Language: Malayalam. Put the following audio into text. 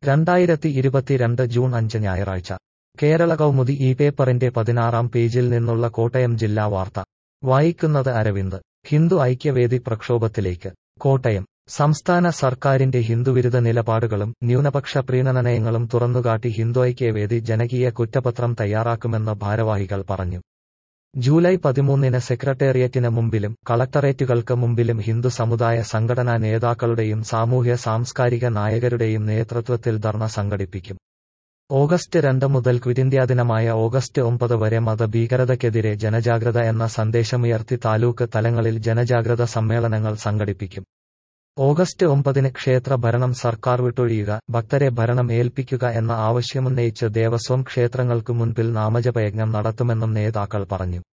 രണ്ടായിരത്തി ഇരുപത്തിരണ്ട് ജൂൺ അഞ്ച് ഞായറാഴ്ച കേരള കൗമുദി ഈ പേപ്പറിന്റെ പതിനാറാം പേജിൽ നിന്നുള്ള കോട്ടയം ജില്ലാ വാർത്ത വായിക്കുന്നത് അരവിന്ദ് ഹിന്ദു ഐക്യവേദി പ്രക്ഷോഭത്തിലേക്ക് കോട്ടയം സംസ്ഥാന സർക്കാരിന്റെ ഹിന്ദുവിരുദ്ധ നിലപാടുകളും ന്യൂനപക്ഷ പ്രീണനനയങ്ങളും തുറന്നുകാട്ടി ഹിന്ദു ഐക്യവേദി ജനകീയ കുറ്റപത്രം തയ്യാറാക്കുമെന്ന് ഭാരവാഹികൾ പറഞ്ഞു ജൂലൈ പതിമൂന്നിന് സെക്രട്ടേറിയറ്റിന് മുമ്പിലും കളക്ടറേറ്റുകൾക്ക് മുമ്പിലും ഹിന്ദു സമുദായ സംഘടനാ നേതാക്കളുടെയും സാമൂഹ്യ സാംസ്കാരിക നായകരുടെയും നേതൃത്വത്തിൽ ധർണ സംഘടിപ്പിക്കും ഓഗസ്റ്റ് രണ്ട് മുതൽ ക്വിറ്റിന്ത്യാ ദിനമായ ഓഗസ്റ്റ് ഒമ്പത് വരെ മതഭീകരതയ്ക്കെതിരെ ജനജാഗ്രത എന്ന സന്ദേശമുയർത്തി താലൂക്ക് തലങ്ങളിൽ ജനജാഗ്രത സമ്മേളനങ്ങൾ സംഘടിപ്പിക്കും ഓഗസ്റ്റ് ഒമ്പതിന് ക്ഷേത്ര ഭരണം സർക്കാർ വിട്ടൊഴിയുക ഭക്തരെ ഭരണം ഏൽപ്പിക്കുക എന്ന ആവശ്യമുന്നയിച്ച് ദേവസ്വം ക്ഷേത്രങ്ങൾക്കു മുൻപിൽ നാമജപയജ്ഞം നടത്തുമെന്നും നേതാക്കൾ പറഞ്ഞു